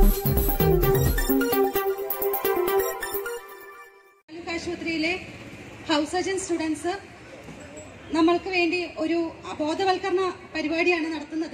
താലൂക്ക് ആശുപത്രിയിലെ house surgeon students നമ്മൾക്ക് വേണ്ടി ഒരു ബോധവൽക്കരണ പരിപാടിയാണ് നടത്തുന്നത്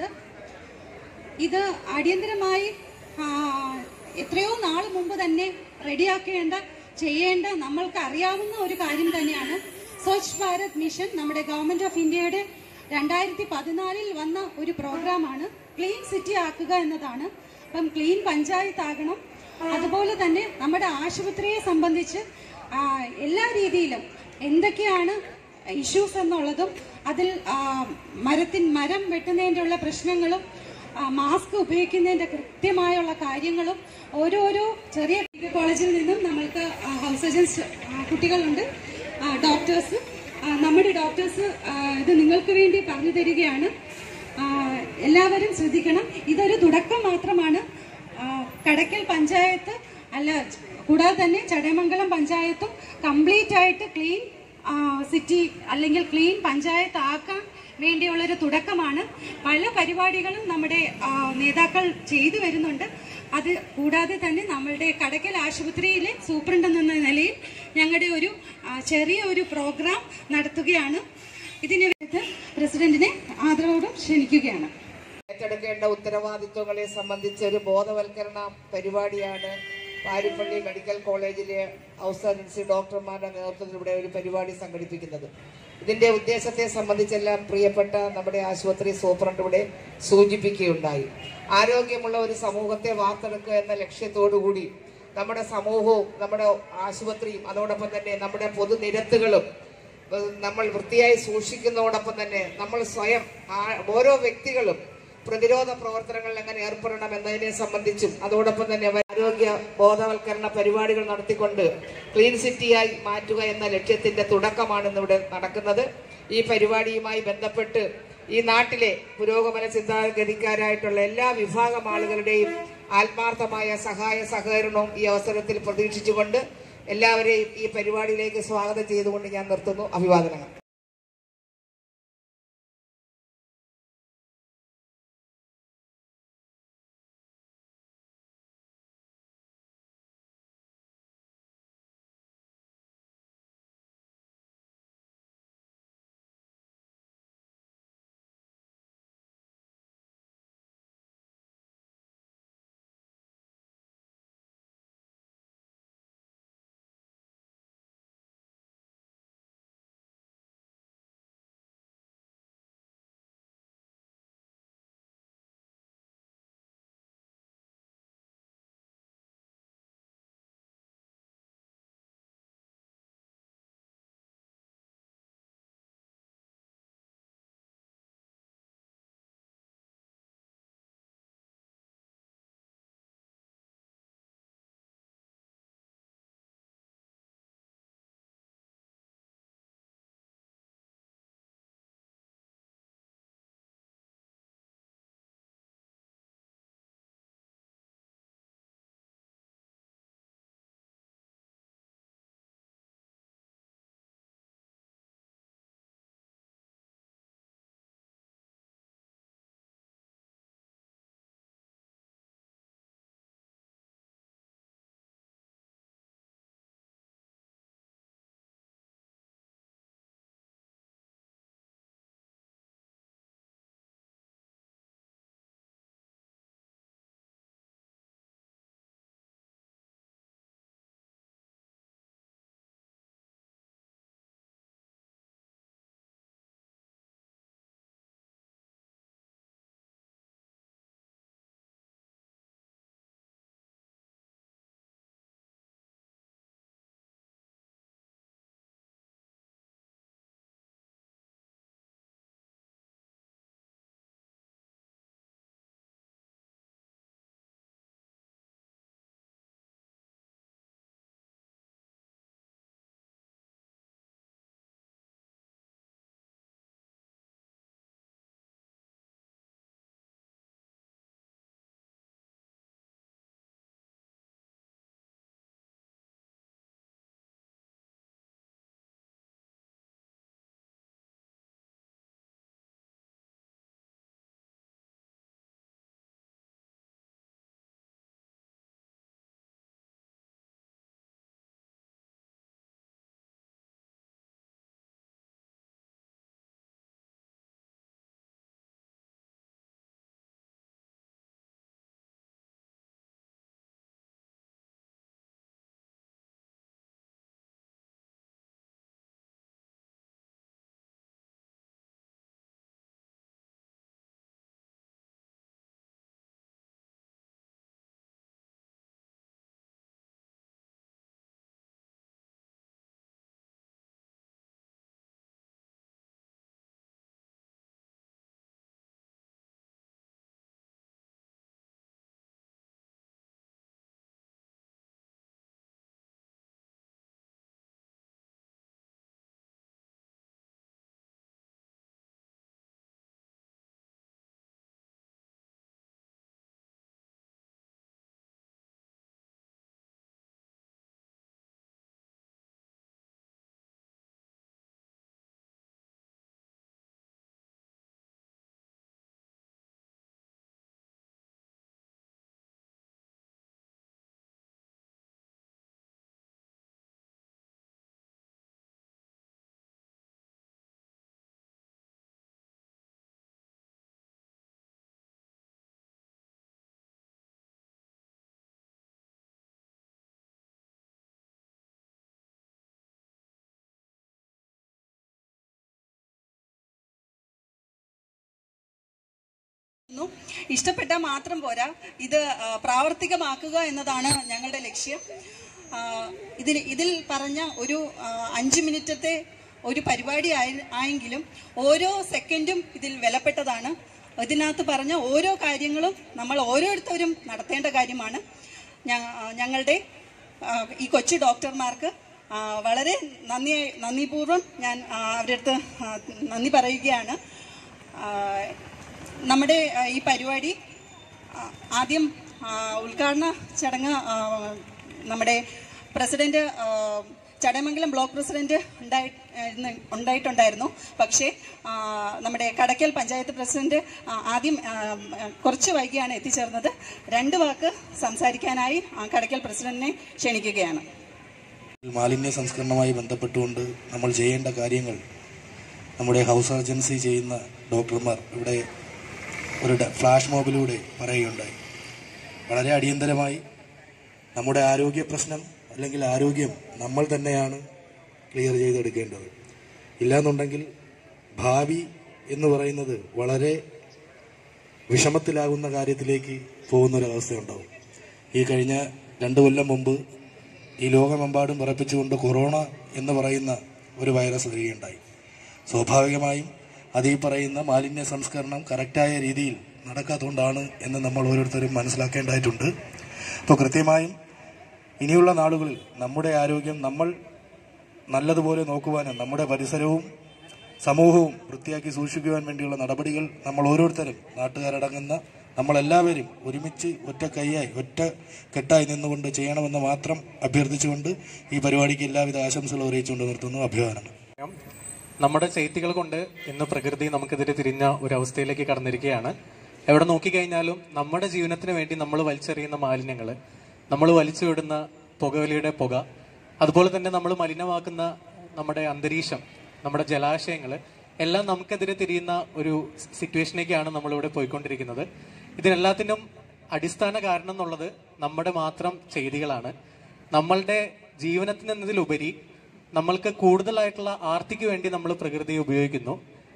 ഇത് അടിയന്തരമായി ആ, എത്രയോ നാൾ മുമ്പ് തന്നെ റെഡിയാക്കേണ്ട ചെയ്യേണ്ട നമ്മൾക്ക് അറിയാവുന്ന ഒരു കാര്യം തന്നെയാണ് സ്വച്ഛ് ഭാരത് മിഷൻ നമ്മുടെ ഗവൺമെന്റ് ഓഫ് ഇന്ത്യയുടെ രണ്ടായിരത്തി പതിനാലിൽ വന്ന ഒരു പ്രോഗ്രാമാണ് ക്ലീൻ സിറ്റി ആക്കുക എന്നതാണ് അപ്പം ക്ലീൻ പഞ്ചായത്ത് ആകണം അതുപോലെ തന്നെ നമ്മുടെ ആശുപത്രിയെ സംബന്ധിച്ച് ആ, എല്ലാ രീതിയിലും എന്തൊക്കെയാണ് ഇഷ്യൂസ് എന്നുള്ളതും അതിൽ ആ, മരത്തിൻ മരം വെട്ടുന്നതിൻ്റെ ഉള്ള പ്രശ്നങ്ങളും ആ, മാസ്ക് ഉപയോഗിക്കുന്നതിന്റെ കൃത്യമായുള്ള കാര്യങ്ങളും ഓരോരോ ചെറിയ മെഡിക്കൽ കോളേജിൽ നിന്നും നമ്മൾക്ക് ആ, ഹൗസ് സർജൻസ് ആ, കുട്ടികളുണ്ട് ആ, ഡോക്ടേഴ്സ് ആ, നമ്മുടെ ഡോക്ടേഴ്സ് ആ, ഇത് നിങ്ങൾക്ക് വേണ്ടി പറഞ്ഞു തരികയാണ് ആ, എല്ലാവരും ശ്രദ്ധിക്കണം ഇതൊരു തുടക്കം മാത്രമാണ് ആ, കടക്കൽ പഞ്ചായത്ത് അല്ല കൂടാതെ തന്നെ ചടയമംഗലം പഞ്ചായത്തും കംപ്ലീറ്റ് ആയിട്ട് ക്ലീൻ ആ, സിറ്റി അല്ലെങ്കിൽ ക്ലീൻ പഞ്ചായത്ത് ആക്കാൻ വേണ്ടിയുള്ളൊരു തുടക്കമാണ് പല പരിപാടികളും നമ്മുടെ ആ, നേതാക്കൾ ചെയ്തു വരുന്നുണ്ട് അത് കൂടാതെ തന്നെ നമ്മളുടെ കടക്കൽ ആശുപത്രിയിലെ സൂപ്രണ്ട് എന്ന നിലയിൽ ഞങ്ങളുടെ ഒരു ആ, ചെറിയ ഒരു പ്രോഗ്രാം നടത്തുകയാണ് ഇതിന് വേണ്ടി പ്രസിഡന്റിനെ ആദരവോടും ക്ഷണിക്കുകയാണ് ഏറ്റെടുക്കേണ്ട ഉത്തരവാദിത്വങ്ങളെ സംബന്ധിച്ച് ഒരു ബോധവൽക്കരണ പരിപാടിയാണ് പാരിപ്പള്ളി മെഡിക്കൽ കോളേജിലെ ഹൗസ് സർജൻസി ഡോക്ടർമാരുടെ നേതൃത്വത്തിൽ ഇവിടെ ഒരു പരിപാടി സംഘടിപ്പിക്കുന്നത് ഇതിന്റെ ഉദ്ദേശത്തെ സംബന്ധിച്ചെല്ലാം പ്രിയപ്പെട്ട നമ്മുടെ ആശുപത്രി സൂപ്രണ്ട് ഇവിടെ സൂചിപ്പിക്കുകയുണ്ടായി ആരോഗ്യമുള്ള ഒരു സമൂഹത്തെ വാർത്തെടുക്കുക എന്ന ലക്ഷ്യത്തോടുകൂടി നമ്മുടെ സമൂഹവും നമ്മുടെ ആശുപത്രിയും അതോടൊപ്പം തന്നെ നമ്മുടെ പൊതുനിരത്തുകളും ഏഹ് നമ്മൾ വൃത്തിയായി സൂക്ഷിക്കുന്നതോടൊപ്പം തന്നെ നമ്മൾ സ്വയം ആ- ഓരോ വ്യക്തികളും പ്രതിരോധ പ്രവർത്തനങ്ങളിൽ എങ്ങനെ ഏർപ്പെടണം എന്നതിനെ സംബന്ധിച്ചും അതോടൊപ്പം തന്നെ ആരോഗ്യ ബോധവൽക്കരണ പരിപാടികൾ നടത്തിക്കൊണ്ട് ക്ലീൻ സിറ്റിയായി മാറ്റുക എന്ന ലക്ഷ്യത്തിന്റെ തുടക്കമാണ് ഇന്നിവിടെ നടക്കുന്നത് ഈ പരിപാടിയുമായി ബന്ധപ്പെട്ട് ഈ നാട്ടിലെ പുരോഗമന ചിന്താഗതിക്കാരായിട്ടുള്ള എല്ലാ വിഭാഗം ആളുകളുടെയും ആത്മാർത്ഥമായ സഹായ സഹകരണവും ഈ അവസരത്തിൽ പ്രതീക്ഷിച്ചുകൊണ്ട് എല്ലാവരെയും ഈ പരിപാടിയിലേക്ക് സ്വാഗതം ചെയ്തുകൊണ്ട് ഞാൻ നിർത്തുന്നു അഭിവാദനങ്ങൾ ന്നു. ഇഷ്ടപ്പെട്ടാൽ മാത്രം പോരാ ഇത് ആ, പ്രാവർത്തികമാക്കുക എന്നതാണ് ഞങ്ങളുടെ ലക്ഷ്യം ആ, ഇതിൽ ഇതിൽ പറഞ്ഞ ഒരു ആ, അഞ്ച് മിനിറ്റത്തെ ഒരു പരിപാടി ആയി- ആയെങ്കിലും ഓരോ സെക്കൻഡും ഇതിൽ വിലപ്പെട്ടതാണ് ഇതിനകത്ത് പറഞ്ഞ ഓരോ കാര്യങ്ങളും നമ്മൾ ഓരോരുത്തരും നടത്തേണ്ട കാര്യമാണ് ഞ- ആ, ഞങ്ങളുടെ ആ, ഈ കൊച്ചു ഡോക്ടർമാർക്ക് ആ, വളരെ നന്ദി നന്ദിപൂർവ്വം ഞാൻ ആ, അവരുടെ അടുത്ത് ആ, നന്ദി പറയുകയാണ് ആ, നമ്മുടെ ആ, ഈ പരിപാടി ആ, ആദ്യം ആ, ഉദ്ഘാടന ചടങ്ങ് ആ, നമ്മുടെ പ്രസിഡന്റ് ആ, ചടയമംഗലം ബ്ലോക്ക് പ്രസിഡന്റ് ഉണ്ടായി ആയിരുന്നു- ഉണ്ടായിട്ടുണ്ടായിരുന്നു പക്ഷേ ആ, നമ്മുടെ കടക്കൽ പഞ്ചായത്ത് പ്രസിഡന്റ് ആ, ആദ്യം ആ, കുറച്ച് വൈകിയാണ് എത്തിച്ചേർന്നത് രണ്ട് വാക്ക് സംസാരിക്കാനായി ആ, കടക്കൽ പ്രസിഡന്റിനെ ക്ഷണിക്കുകയാണ് മാലിന്യ സംസ്കരണവുമായി ബന്ധപ്പെട്ടുകൊണ്ട് നമ്മൾ ചെയ്യേണ്ട കാര്യങ്ങൾ നമ്മുടെ ഹൗസ് സർജൻസി ചെയ്യുന്ന ഡോക്ടർമാർ ഇവിടെ ഒരു ഡ- ഫ്ലാഷ് മോബിലൂടെ പറയുകയുണ്ടായി വളരെ അടിയന്തരമായി നമ്മുടെ ആരോഗ്യ പ്രശ്നം അല്ലെങ്കിൽ ആരോഗ്യം നമ്മൾ തന്നെയാണ് ക്ലിയർ ചെയ്തെടുക്കേണ്ടത് ഇല്ലാന്നുണ്ടെങ്കിൽ ഭാവി എന്ന് പറയുന്നത് വളരെ വിഷമത്തിലാകുന്ന കാര്യത്തിലേക്ക് പോകുന്നൊരവസ്ഥയുണ്ടാവും ഈ കഴിഞ്ഞ രണ്ട് കൊല്ലം മുമ്പ് ഈ ലോകമെമ്പാടും വിറപ്പിച്ചുകൊണ്ട് കൊറോണ എന്ന് പറയുന്ന ഒരു വൈറസ് വരികയുണ്ടായി സ്വാഭാവികമായും അത് ഈ പറയുന്ന മാലിന്യ സംസ്കരണം കറക്റ്റായ രീതിയിൽ നടക്കാത്തതുകൊണ്ടാണ് എന്ന് നമ്മൾ ഓരോരുത്തരും മനസ്സിലാക്കേണ്ടതായിട്ടുണ്ട് അപ്പോൾ കൃത്യമായും ഇനിയുള്ള നാളുകളിൽ നമ്മുടെ ആരോഗ്യം നമ്മൾ നല്ലതുപോലെ നോക്കുവാനും നമ്മുടെ പരിസരവും സമൂഹവും വൃത്തിയാക്കി സൂക്ഷിക്കുവാൻ വേണ്ടിയുള്ള നടപടികൾ നമ്മൾ ഓരോരുത്തരും നാട്ടുകാരടങ്ങുന്ന നമ്മളെല്ലാവരും ഒരുമിച്ച് ഒറ്റ കൈയായി ഒറ്റ കെട്ടായി നിന്നുകൊണ്ട് ചെയ്യണമെന്ന് മാത്രം അഭ്യർത്ഥിച്ചുകൊണ്ട് ഈ പരിപാടിക്ക് എല്ലാവിധ ആശംസകളും അറിയിച്ചുകൊണ്ട് നിർത്തുന്നു അഭിവാദനം നമ്മുടെ ചെയ്തികൾ കൊണ്ട് ഇന്ന് പ്രകൃതി നമുക്കെതിരെ തിരിഞ്ഞ ഒരു അവസ്ഥയിലേക്ക് കടന്നിരിക്കുകയാണ് എവിടെ നോക്കിക്കഴിഞ്ഞാലും നമ്മുടെ ജീവനത്തിന് വേണ്ടി നമ്മൾ വലിച്ചെറിയുന്ന മാലിന്യങ്ങൾ നമ്മൾ വലിച്ചുവിടുന്ന പുകവലിയുടെ പുക അതുപോലെ തന്നെ നമ്മൾ മലിനമാക്കുന്ന നമ്മുടെ അന്തരീക്ഷം നമ്മുടെ ജലാശയങ്ങൾ എല്ലാം നമുക്കെതിരെ തിരിയുന്ന ഒരു സിറ്റുവേഷനിലേക്കാണ് നമ്മളിവിടെ പോയിക്കൊണ്ടിരിക്കുന്നത് ഇതിനെല്ലാത്തിനും അടിസ്ഥാന കാരണം എന്നുള്ളത് നമ്മുടെ മാത്രം ചെയ്തികളാണ് നമ്മളുടെ ജീവനത്തിന് എന്നതിലുപരി നമ്മൾക്ക് കൂടുതലായിട്ടുള്ള ആർത്തിക്ക് വേണ്ടി നമ്മൾ പ്രകൃതിയെ ഉപയോഗിക്കുന്നു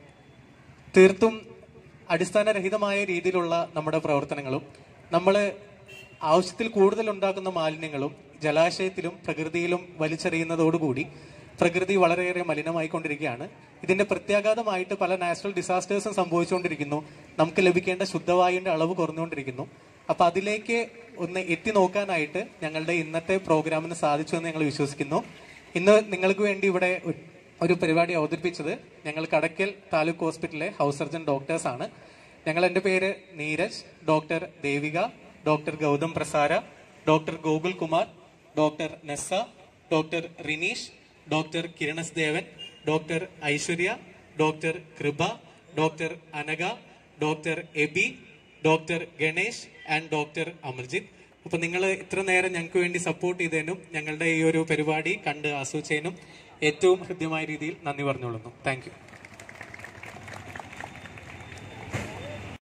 തീർത്തും അടിസ്ഥാനരഹിതമായ രീതിയിലുള്ള നമ്മുടെ പ്രവർത്തനങ്ങളും നമ്മൾ ആവശ്യത്തിൽ കൂടുതൽ ഉണ്ടാക്കുന്ന മാലിന്യങ്ങളും ജലാശയത്തിലും പ്രകൃതിയിലും വലിച്ചെറിയുന്നതോടുകൂടി പ്രകൃതി വളരെയേറെ മലിനമായിക്കൊണ്ടിരിക്കുകയാണ് ഇതിന്റെ പ്രത്യാഘാതമായിട്ട് പല നാച്ചുറൽ ഡിസാസ്റ്റേഴ്സും സംഭവിച്ചുകൊണ്ടിരിക്കുന്നു നമുക്ക് ലഭിക്കേണ്ട ശുദ്ധവായുവിന്റെ അളവ് കുറഞ്ഞുകൊണ്ടിരിക്കുന്നു അപ്പൊ അതിലേക്ക് ഒന്ന് എത്തി നോക്കാനായിട്ട് ഞങ്ങളുടെ ഇന്നത്തെ പ്രോഗ്രാമിന് സാധിച്ചു എന്ന് ഞങ്ങൾ വിശ്വസിക്കുന്നു ഇന്ന് നിങ്ങൾക്ക് വേണ്ടി ഇവിടെ ഒരു- ഒരു പരിപാടി അവതരിപ്പിച്ചത് ഞങ്ങൾ കടക്കൽ താലൂക്ക് ഹോസ്പിറ്റലിലെ ഹൗസ് സർജൻ ഡോക്ടേഴ്സ് ആണ് ഞങ്ങൾ എൻ്റെ പേര് Neeraj doctor Devika doctor Gautham Prasara doctor Gokul Kumar doctor Nessa doctor Rineesh doctor Kiranas Devan doctor Aishwarya doctor Kripa doctor Anagha doctor Abi doctor Ganesh and doctor Amarjith അപ്പൊ നിങ്ങൾ ഇത്ര നേരം ഞങ്ങൾക്ക് വേണ്ടി സപ്പോർട്ട് ചെയ്തതിനും ഞങ്ങളുടെ ഈ ഒരു പരിപാടി കണ്ട് ആസ്വദിച്ചതിനും ഏറ്റവും ഹൃദ്യമായ രീതിയിൽ നന്ദി പറഞ്ഞുകൊള്ളുന്നു താങ്ക് യു